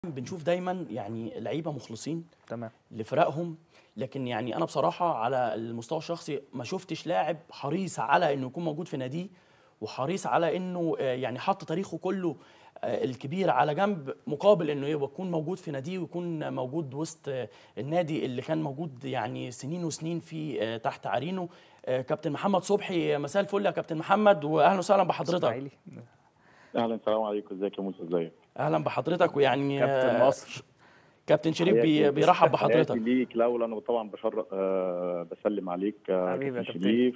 بنشوف دايما يعني لعيبه مخلصين تمام لفرقهم لكن يعني انا بصراحه على المستوى الشخصي ما شفتش لاعب حريص على انه يكون موجود في ناديه وحريص على انه آه، يعني حط تاريخه كله آه، الكبير على جنب مقابل انه يبقى يكون موجود في ناديه ويكون موجود وسط آه، النادي اللي كان موجود يعني سنين وسنين في آه، تحت عرينه آه، كابتن محمد صبحي مساء الفل يا كابتن محمد واهلا وسهلا بحضرتك إسماعيلي. اهلا السلام عليكم ازيك يا موسى ازيك اهلا بحضرتك ويعني كابتن آه، مصر كابتن شريف بي- بيرحب حياتي بحضرتك ليك الاول انا طبعا بشر آه بسلم عليك آه، حبيبي يا كابتن كابتن. شريف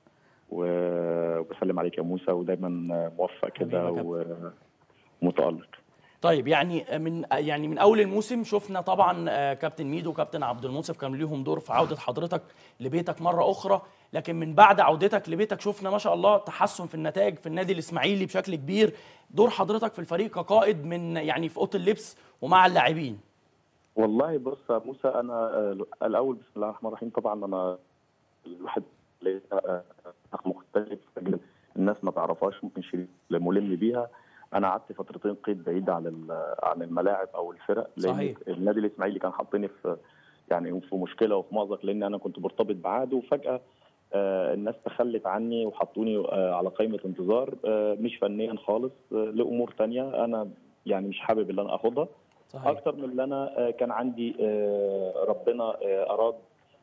و- وبسلم عليك يا موسى ودايما موفق كده حبيبي يا ومتالق طيب يعني من يعني من اول الموسم شفنا طبعا آه، كابتن ميدو وكابتن عبد المنصف كان ليهم دور في عوده حضرتك لبيتك مره اخرى لكن من بعد عودتك لبيتك شفنا ما شاء الله تحسن في النتائج في النادي الاسماعيلي بشكل كبير دور حضرتك في الفريق كقائد من يعني في اوضه اللبس ومع اللاعبين والله بص يا موسى انا آه، الاول بسم الله الرحمن الرحيم طبعا انا الواحد ليه، آه، مختلف الناس ما تعرفهاش ممكن شريك ملم بيها انا قعدت فترتين قيد بعيد عن ال- عن الملاعب او الفرق لان صحيح. النادي الاسماعيلي كان حاطيني في يعني في مشكله وفي مأزق لان انا كنت مرتبط بعقد وفجاه آه، الناس تخلت عني وحطوني آه، على قائمه انتظار آه، مش فنيا خالص آه، لامور تانية انا يعني مش حابب ان انا اخدها صحيح اكتر من اللي انا آه، كان عندي آه، ربنا آه، اراد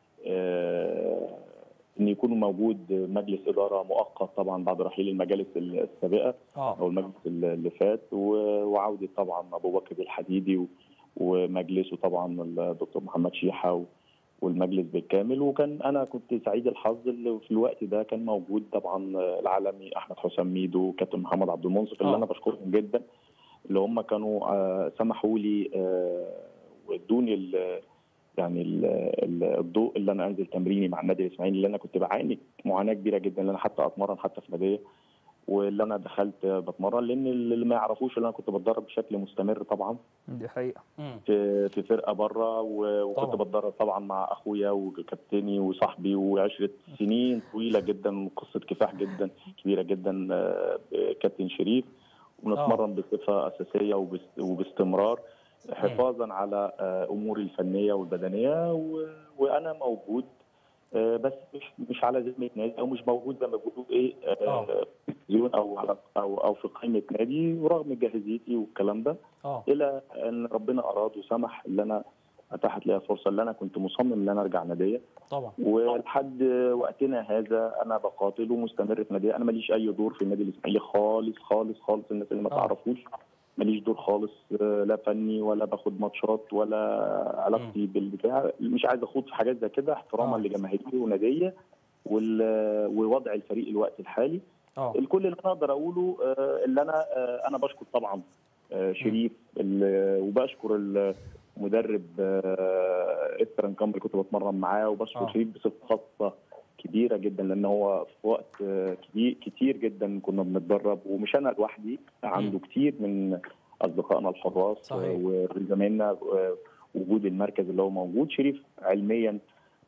آه، ان يكون موجود مجلس اداره مؤقت طبعا بعد رحيل المجالس السابقه اه او المجلس اللي فات و- وعوده طبعا ابو بكر الحديدي و- ومجلسه طبعا الدكتور محمد شيحه و- والمجلس بالكامل وكان انا كنت سعيد الحظ اللي في الوقت ده كان موجود طبعا العالمي احمد حسام ميدو وكابتن محمد عبد المنصف اللي آه. انا بشكرهم جدا اللي هم كانوا آه، سمحوا لي آه، وادوني ال- يعني ال- ال- الضوء اللي انا انزل تمريني مع النادي الاسماعيلي اللي انا كنت بعاني معاناه كبيره جدا ان انا حتى اتمرن حتى في ناديه واللي انا دخلت بتمرن لان اللي ما يعرفوش اللي انا كنت بتدرب بشكل مستمر طبعا دي حقيقه مم. في في فرقه بره و- وكنت طبعاً. بتدرب طبعا مع اخويا وكابتني وصاحبي وعشره سنين طويله جدا وقصه كفاح جدا كبيره جدا آه، كابتن شريف ونتمرن بصفه اساسيه وبس- وباستمرار حفاظا على آه، اموري الفنيه والبدنيه و- وانا موجود آه، بس مش مش على ذمه نادي او مش موجود زي ما بيقولوا ايه آه. آه، في التلفزيون او على او او في قائمه نادي ورغم جاهزيتي والكلام ده اه الى ان ربنا اراد وسمح ان انا اتاحت لي فرصه ان انا كنت مصمم ان انا ارجع ناديه طبعا ولحد وقتنا هذا انا بقاتل ومستمر في ناديه انا ماليش اي دور في النادي الاسماعيلي خالص خالص خالص الناس اللي ما آه. تعرفوش ماليش دور خالص آه، لا فني ولا باخد ماتشات ولا علاقتي بالبتاع مش عايز اخوض في حاجات زي كده احتراما آه. لجماهيري وناديه وال- ووضع الفريق الوقت الحالي اه الكل اللي انا اقدر اقوله آه، اللي انا آه، انا بشكر طبعا آه، شريف ال- وبشكر المدرب آه، استرن كامب اللي كنت بتمرن معاه وبشكر آه. شريف بصفه خاصه كبيره جدا لان هو في وقت آه، كبير كتير جدا كنا بنتدرب ومش انا لوحدي عنده كتير من اصدقائنا الحراس صحيح. آه، وزمايلنا آه، وجود المركز اللي هو موجود شريف علميا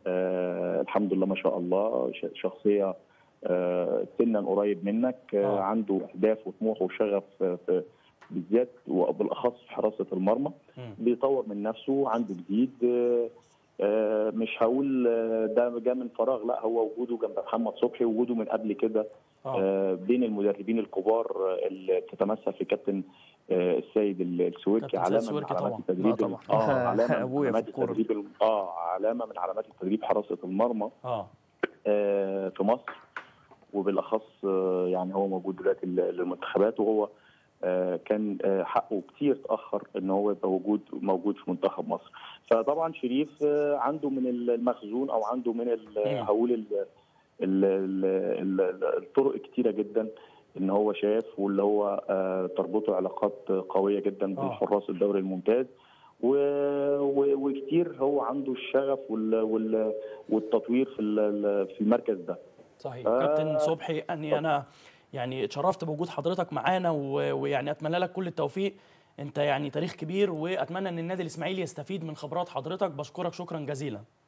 آه الحمد لله ما شاء الله ش- شخصيه آه سنا قريب منك آه آه. عنده اهداف وطموح وشغف آه، في بالذات وبالاخص في حراسه المرمى مم. بيطور من نفسه عنده جديد آه، آه، مش هقول آه، ده جاء من فراغ لا هو وجوده جنب محمد صبحي وجوده من قبل كده اه آه، بين المدربين الكبار آه، اللي بتتمثل في كابتن آه، السيد السويركي كابتن سيد علامه من سويركي علامات طبعا. التدريب آه، ال- طبعا. اه علامه من أبويا في علامات الكورة. التدريب ال- اه علامه من علامات التدريب حراسه المرمى اه آه، في مصر وبالاخص آه، يعني هو موجود دلوقتي لل- للمنتخبات وهو آه، كان آه، حقه كتير تاخر ان هو يبقى وجود موجود في منتخب مصر فطبعا شريف آه، عنده من المخزون او عنده من ال- مم. هقول ال- ال- ال- ال- الطرق كتيره جدا ان هو شاف واللي هو آه، تربطه علاقات قويه جدا آه. بالحراس الدوري الممتاز و- و- وكتير هو عنده الشغف وال- وال- والتطوير في ال- في المركز ده صحيح آه. كابتن صبحي اني انا يعني اتشرفت بوجود حضرتك معانا و- ويعني اتمنى لك كل التوفيق انت يعني تاريخ كبير واتمنى ان النادي الاسماعيلي يستفيد من خبرات حضرتك بشكرك شكرا جزيلا